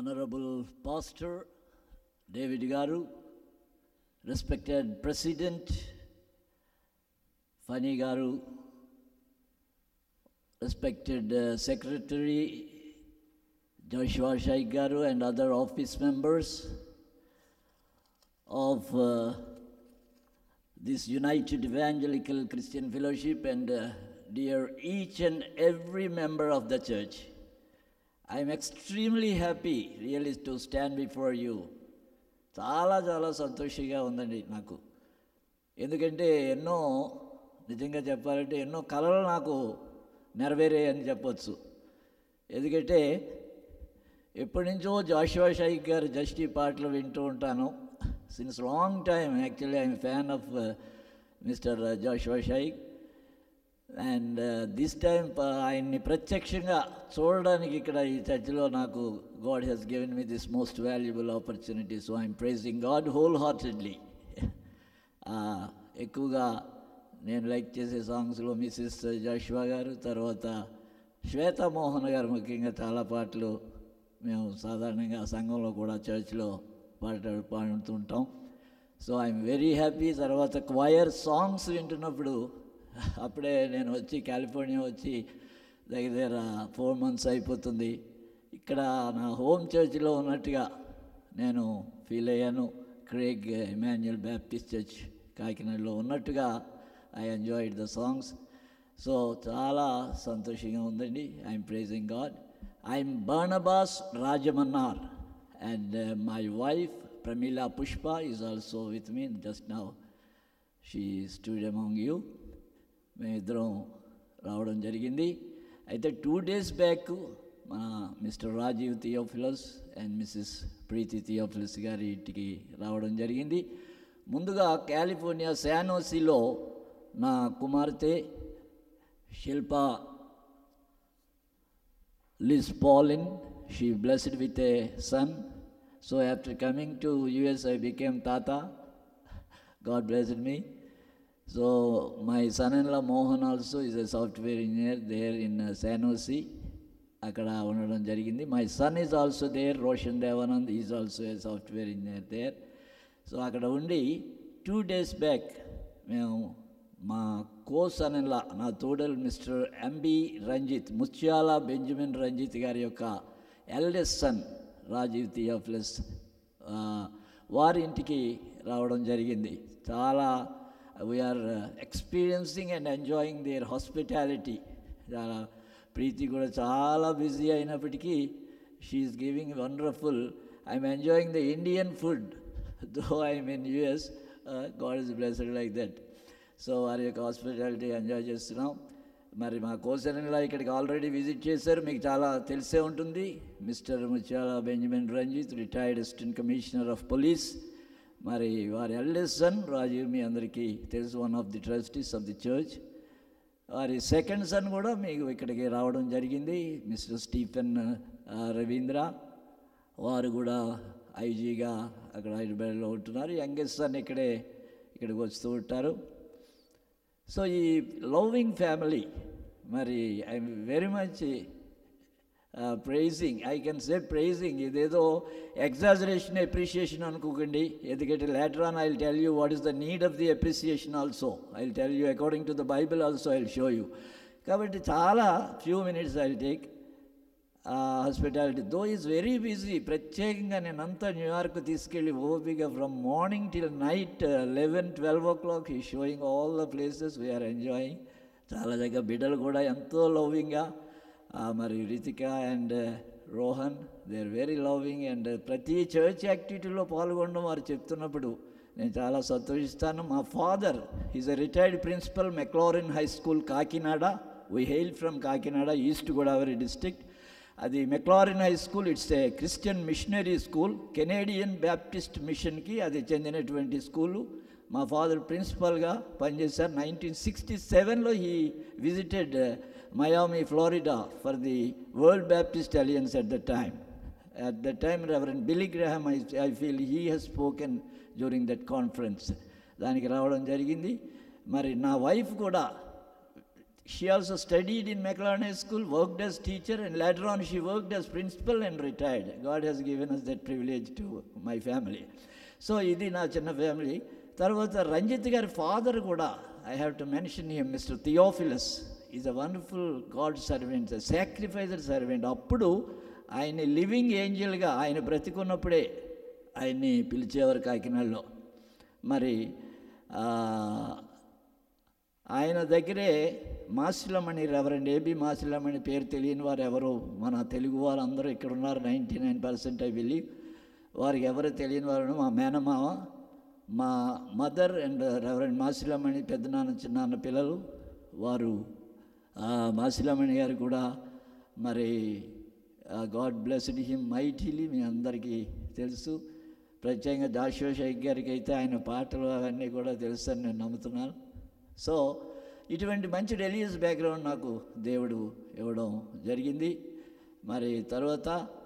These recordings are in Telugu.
Honorable Pastor David Garu, respected President Fani Garu, respected uh, Secretary Joshua Shaikh Garu and other office members of uh, this United Evangelical Christian Fellowship and uh, dear each and every member of the church. I am extremely happy really to stand before you. చాలా చాలా సంతోషంగా ఉందండి నాకు ఎందుకంటే ఎన్నో నిజంగా చెప్పాలంటే ఎన్నో కళలు నాకు నెరవేరాయని చెప్పొచ్చు ఎందుకంటే ఎప్పటి నుంచో జాషువా షైక్ గారు జస్ట్ ఈ పాటలు వింటూ ఉంటాను since long time actually I'm fan of mister Joshua Shaik and this time ఆయన్ని ప్రత్యక్షంగా చూడడానికి ఇక్కడ ఈ చర్చిలో నాకు God he's given me this most valuable opportunity so I'm praising God whole heartedly ఎక్కువగా నేను లైక్ చేసే సాంగ్స్లో మిస్సెస్ జాషువా గారు తర్వాత శ్వేతా మోహన్ గారు ముఖ్యంగా చాలా పాటలు మేము సాధారణంగా సంఘంలో కూడా చర్చ్లో పాట పాడుతుంటాం సో ఐఎమ్ వెరీ హ్యాపీ తర్వాత క్వయర్ సాంగ్స్ వింటున్నప్పుడు అప్పుడే నేను వచ్చి కాలిఫోర్నియా వచ్చి దగ్గర దగ్గర ఫోర్ మంత్స్ అయిపోతుంది ఇక్కడ నా హోమ్ చర్చ్లో ఉన్నట్టుగా నేను ఫీల్ అయ్యాను క్రేగ్ ఇమాన్యుయల్ బ్యాప్టిస్ట్ చర్చ్ కాకినాడలో ఉన్నట్టుగా I enjoyed the songs so చాలా సంతోషంగా ఉందండి I'm praising God I'm Barnabas Rajamannar and my wife Pramila Pushpa is also with me just now she stood among you మేమిద్దరం రావడం జరిగింది అయితే టూ డేస్ బ్యాక్ మన mister Rajeev Theophilus and missus Preethi Theophilus గారి ఇంటికి రావడం జరిగింది ముందుగా కాలిఫోర్నియా శానోసిలో నా కుమార్తె Shilpa Liz Pauline she blessed with a son so after coming to US I became తాత God blessed me So my son-in-law Mohan also is a software engineer there in uh, San Jose. అక్కడ ఉండడం జరిగింది my son is also there Roshan Devanand is also a software engineer there so అక్కడ ఉండి టూ డేస్ బ్యాక్ మేము మా కో సన్ ఇన్లా నా తోడల్ మిస్టర్ ఎంబి రంజిత్ ముత్యాల బెంజమిన్ రంజిత్ గారి యొక్క ఎల్డెస్ట్ సన్ రాజీవ్ థియోఫ్లస్ వారి ఇంటికి రావడం జరిగింది చాలా we're experiencing and enjoying their hospitality చాలా ప్రీతి కూడా చాలా బిజీ అయినప్పటికీ she's giving wonderful I'm enjoying the Indian food though I'm in US God is blessed like that so వారి యొక్క హాస్పిటాలిటీ ఎంజాయ్ చేస్తున్నాం మరి మా కోసనలా ఇక్కడికి ఆల్రెడీ విజిట్ చేశారు మీకు చాలా తెలిసే ఉంటుంది mister Muthyala Benjamin Ranjith retired assistant commissioner of police మరి వారి ఎల్డెస్ట్ సన్ రాజీవ్ మీ అందరికీ తెలుసు one of the trustees of the church వారి సెకండ్ సన్ కూడా మీకు ఇక్కడికి రావడం జరిగింది మిస్టర్ స్టీఫెన్ రవీంద్ర వారు కూడా ఐజీగా అక్కడ హైదరాబాద్లో ఉంటున్నారు యంగెస్ట్ సన్ ఇక్కడే ఇక్కడికి వస్తూ ఉంటారు సో ఈ లవింగ్ ఫ్యామిలీ మరి I'm very much praising I can say praising ఇదేదో ఎగ్జాజరేషన్ ఎప్రిషియేషన్ అనుకోకండి ఎందుకంటే later on I tell you what is the need of the appreciation also I tell you according to the Bible also I show you కాబట్టి చాలా few minutes I take hospitality though is very busy ప్రత్యేకంగా నేను అంతా న్యూయార్క్ తీసుకెళ్ళి ఓపిక from morning till night eleven twelve o'clock ఈ sowing all the places we're enjoying చాలా దగ్గర బిడ్డలు కూడా ఎంతో లవింగ్గా మరి Ritika and Rohan they are very loving and ప్రతి చర్చ్ యాక్టివిటీలో పాల్గొనడం వారు చెప్తున్నప్పుడు నేను చాలా సంతోషిస్తాను మా father is a retired principal McLaurin high school Kakinada we hail from Kakinada East Godavari district అది McLaurin high school it's a Christian missionary school Canadian Baptist మిషన్కి అది చెందినటువంటి స్కూలు మా ఫాదర్ ప్రిన్సిపల్గా పనిచేశారు నైన్టీన్ సిక్స్టీ సెవెన్లో he visited Miami Florida for the World Baptist Alliance at the time at the time reverend Billy Graham I I feel he he's spoken during that conference దానికి రావడం జరిగింది మరి నా వైఫ్ కూడా She also studied in McLaren High School, worked as teacher, and later on she worked as principal and retired. God has given us that privilege to my family. So ఇది నా చిన్న ఫ్యామిలీ తర్వాత రంజిత్ గారి ఫాదర్ కూడా I have to mention him mister Theophilus is a wonderful God servant sacrificer servant అప్పుడు ఆయన్ని లివింగ్ ఏంజల్గా ఆయన బ్రతికున్నప్పుడే ఆయన్ని పిలిచేవారు కాకినాడలో మరి ఆ, ఆయన దగ్గరే మాసిలమణి రెవరెండ్ ఏబి మాసిలమణి పేరు తెలియని వారు ఎవరు మన తెలుగు వారు అందరూ ఇక్కడ ఉన్నారు ninety nine percent I believe వారికి ఎవరు తెలియని వారు మా మేనమామ మా మదర్ అండ్ రెవరెండ్ మాసిలమణి పెద్దనాన్న చిన్నాన్న పిల్లలు వారు ఆ, మాసిలమణి గారు కూడా మరి గాడ్ బ్లెస్డ్ హిమ్ మైటీలీ మీ అందరికీ తెలుసు ప్రత్యేకంగా జాషువా షైక్ గారికి అయితే ఆయన పాటలు అవన్నీ కూడా తెలుసు అని నేను నమ్ముతున్నాను సో ఇటువంటి మంచి రిలీజియస్ బ్యాక్గ్రౌండ్ నాకు దేవుడు ఇవ్వడం జరిగింది మరి తర్వాత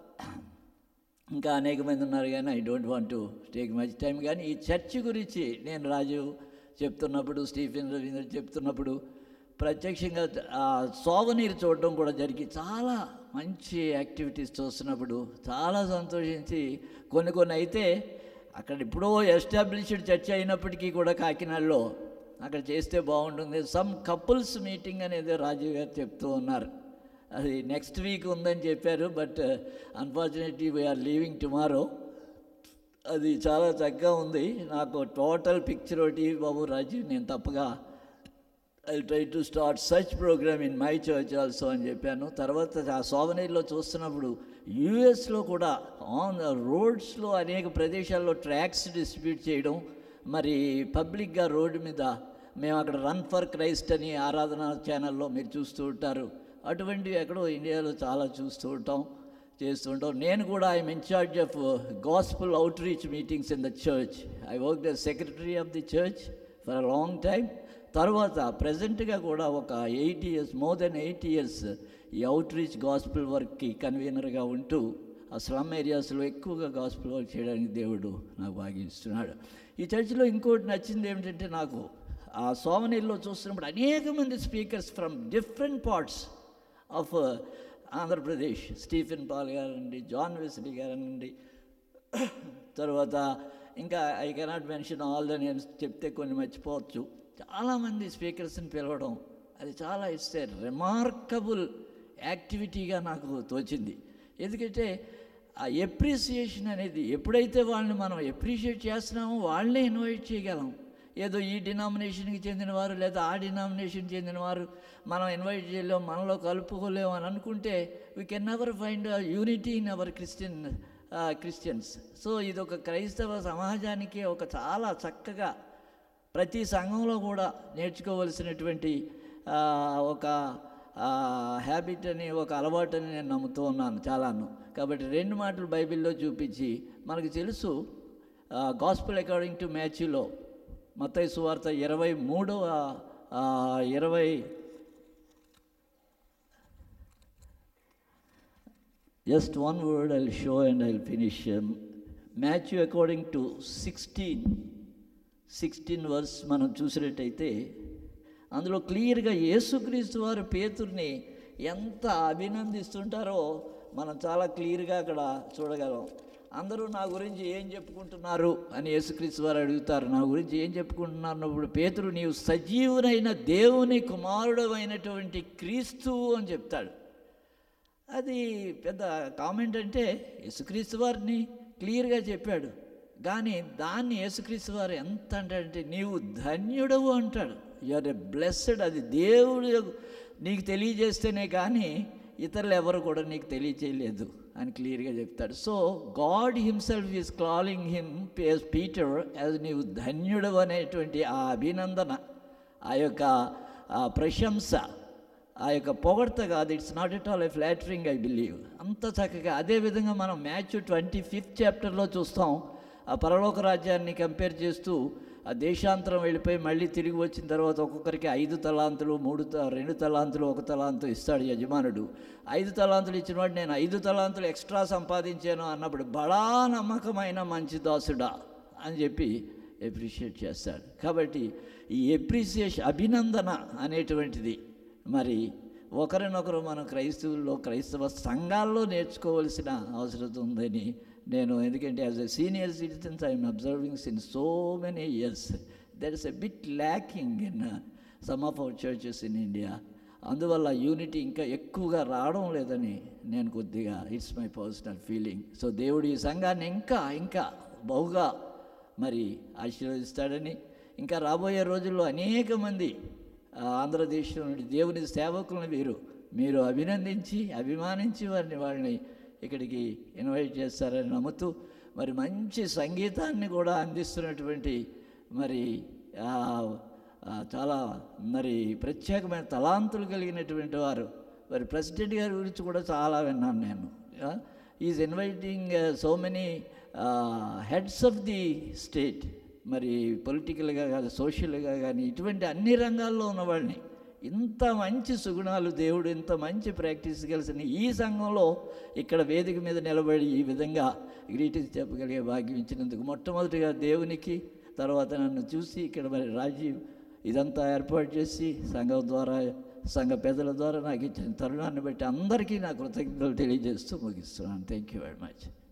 ఇంకా అనేక మంది ఉన్నారు కానీ I don't want to take much time కానీ ఈ చర్చ్ గురించి నేను రాజు చెప్తున్నప్పుడు స్టీఫెన్ రవీంద్ర చెప్తున్నప్పుడు ప్రత్యక్షంగా ఆ సోవనీరు చూడడం కూడా జరిగి చాలా మంచి యాక్టివిటీస్ చూస్తున్నప్పుడు చాలా సంతోషించి కొన్ని కొన్ని అయితే అక్కడ ఇప్పుడో ఎస్టాబ్లిష్డ్ చర్చ్ అయినప్పటికీ కూడా కాకినాడలో అక్కడ చేస్తే బాగుంటుంది సమ్ కపుల్స్ మీటింగ్ అనేది రాజీవ్ గారు చెప్తూ ఉన్నారు అది నెక్స్ట్ వీక్ ఉందని చెప్పారు but unfortunately we're leaving tomorrow అది చాలా చక్కగా ఉంది నాకు టోటల్ పిక్చర్ ఒకటి బాబు రాజీవ్ నేను తప్పగా I try to start such program in my church also అని చెప్పాను తర్వాత ఆ సోవనీర్లో చూస్తున్నప్పుడు యూఎస్లో కూడా ఆన్ రోడ్స్లో అనేక ప్రదేశాల్లో ట్రాక్స్ డిస్ట్రిబ్యూట్ చేయడం మరి పబ్లిక్గా రోడ్డు మీద మేము అక్కడ రన్ ఫర్ క్రైస్ట్ అని ఆరాధన ఛానల్లో మీరు చూస్తూ ఉంటారు అటువంటివి ఎక్కడో ఇండియాలో చాలా చూస్తూ ఉంటాం చేస్తూ ఉంటాం నేను కూడా I'm in charge of gospel outreach meetings in the church I work the secretary of the church for a long time తర్వాత ప్రజెంట్గా కూడా ఒక eight years more than eight years ఈ అవుట్ రీచ్ గాస్పుల్ వర్క్కి కన్వీనర్గా ఉంటూ ఆ స్లమ్ ఏరియాస్లో ఎక్కువగా గాస్పుల్ వర్క్ చేయడానికి దేవుడు నాకు భాగ్యస్తున్నాడు ఈ చర్చిలో ఇంకోటి నచ్చింది ఏమిటంటే నాకు ఆ సోమనీల్లో చూస్తున్నప్పుడు అనేక మంది speakers from different parts of Andhra Pradesh Stephen Paul గారండి జాన్ వెస్లీ గారండి తర్వాత ఇంకా I cannot mention all the names చెప్తే కొన్ని మర్చిపోవచ్చు చాలామంది స్పీకర్స్ని పిలవడం అది చాలా ఇస్తే రిమార్కబుల్ యాక్టివిటీగా నాకు తోచింది ఎందుకంటే ఆ ఎప్రిసియేషన్ అనేది ఎప్పుడైతే వాళ్ళని మనం ఎప్రిషియేట్ చేస్తున్నామో వాళ్ళనే ఇన్వైట్ చేయగలం ఏదో ఈ డినామినేషన్కి చెందినవారు లేదా ఆ డినామినేషన్ చెందినవారు మనం ఇన్వైట్ చేయలేం మనలో కలుపుకోలేము అని అనుకుంటే we can never find unity in our Christian Christians so ఇది ఒక క్రైస్తవ సమాజానికి ఒక చాలా చక్కగా ప్రతి సంఘంలో కూడా నేర్చుకోవలసినటువంటి ఆ, ఒక హ్యాబిట్ అని ఒక అలవాటు అని నేను నమ్ముతూ ఉన్నాను చాలాను కాబట్టి రెండు మాటలు బైబిల్లో చూపించి మనకు తెలుసు గాస్పుల్ అకార్డింగ్ టు మ్యాచ్లో మత్తయి సువార్త ఇరవై మూడవ ఆ, ఇరవై just one word I show and I finish Matthew according to sixteen sixteen verse మనం చూసినట్టయితే అందులో క్లియర్గా యేసుక్రీస్తు వారు పేతుర్ని ఎంత అభినందిస్తుంటారో మనం చాలా క్లియర్గా అక్కడ చూడగలం అందరూ నా గురించి ఏం చెప్పుకుంటున్నారు అని యేసుక్రీస్తు వారు అడుగుతారు నా గురించి ఏం చెప్పుకుంటున్నారు అన్నప్పుడు పేతురు నీవు సజీవునైన దేవుని కుమారుడు అయినటువంటి క్రీస్తు అని చెప్తాడు అది పెద్ద కామెంట్ అంటే యేసుక్రీస్తు వారిని క్లియర్గా చెప్పాడు కానీ దాన్ని యేసుక్రీస్తు వారు ఎంత అంటాడంటే నీవు ధన్యుడవు అంటాడు ఆర్ ఎ బ్లెస్సడ్ అది దేవుడు నీకు తెలియజేస్తేనే కానీ ఇతరులు ఎవరు కూడా నీకు తెలియచేయలేదు అని క్లియర్గా చెప్తాడు so God himself is calling him పేస్ పీటర్ యాజ్ నీవు ధన్యుడవు అనేటువంటి ఆ అభినందన ఆ యొక్క ఆ ప్రశంస ఆ యొక్క పొగడ్త కాదు it's not at all a flattering I believe అంత చక్కగా అదేవిధంగా మనం మ్యాచ్ ట్వంటీ ఫిఫ్త్ చాప్టర్లో చూస్తాం ఆ పరలోక రాజ్యాన్ని కంపేర్ చేస్తూ ఆ దేశాంతరం వెళ్ళిపోయి మళ్ళీ తిరిగి వచ్చిన తర్వాత ఒక్కొక్కరికి ఐదు తలాంతులు మూడు త- రెండు తలాంతులు ఒక తలాంతు ఇస్తాడు యజమానుడు ఐదు తలాంతులు ఇచ్చిన వాడు నేను ఐదు తలాంతులు ఎక్స్ట్రా సంపాదించాను అన్నప్పుడు బడా నమ్మకమైన మంచి దాసుడా అని చెప్పి ఎప్రిషియేట్ చేస్తాడు కాబట్టి ఈ ఎప్రిసియేషన్ అభినందన అనేటువంటిది మరి ఒకరినొకరు మనం క్రైస్తవుల్లో క్రైస్తవ సంఘాల్లో నేర్చుకోవాల్సిన అవసరం ఉందని నేను ఎందుకంటే as a senior citizens I'm observing in so many years there is a bit lacking in some of our churches in India అందువల్ల యూనిటీ ఇంకా ఎక్కువగా రావడం లేదని నేను కొద్దిగా it's my personal feeling so దేవుడు ఈ సంఘాన్ని ఇంకా ఇంకా బహుగా మరి ఆశీర్వదిస్తాడని ఇంకా రాబోయే రోజుల్లో అనేక మంది ఆ, ఆంధ్రదేశం నుండి దేవుని సేవకులను వీరు మీరు అభినందించి అభిమానించి వారిని వాళ్ళని ఇక్కడికి ఇన్వైట్ చేస్తారని నమ్ముతూ మరి మంచి సంగీతాన్ని కూడా అందిస్తున్నటువంటి మరి ఆ, ఆ, చాలా మరి ప్రత్యేకమైన తలాంతులు కలిగినటువంటి వారు మరి ప్రెసిడెంట్ గారి గురించి కూడా చాలా విన్నాను నేను is inviting so many heads of the state మరి పొలిటికల్గా కానీ సోషల్గా కానీ ఇటువంటి అన్ని రంగాల్లో ఉన్న వాళ్ళని ఇంత మంచి సుగుణాలు దేవుడు ఇంత మంచి ప్రాక్టీస్ కలిసిన ఈ సంఘంలో ఇక్కడ వేదిక మీద నిలబడి ఈ విధంగా గ్రీటింగ్స్ చెప్పగలిగే భాగ్యం ఇచ్చినందుకు మొట్టమొదటిగా దేవునికి తర్వాత నన్ను చూసి ఇక్కడ మరి రాజీవ్ ఇదంతా ఏర్పాటు చేసి సంఘం ద్వారా సంఘ పెద్దల ద్వారా నాకు ఇచ్చిన తరుణాన్ని బట్టి అందరికీ నా కృతజ్ఞతలు తెలియజేస్తూ ముగిస్తున్నాను థ్యాంక్ యూ వెరీ మచ్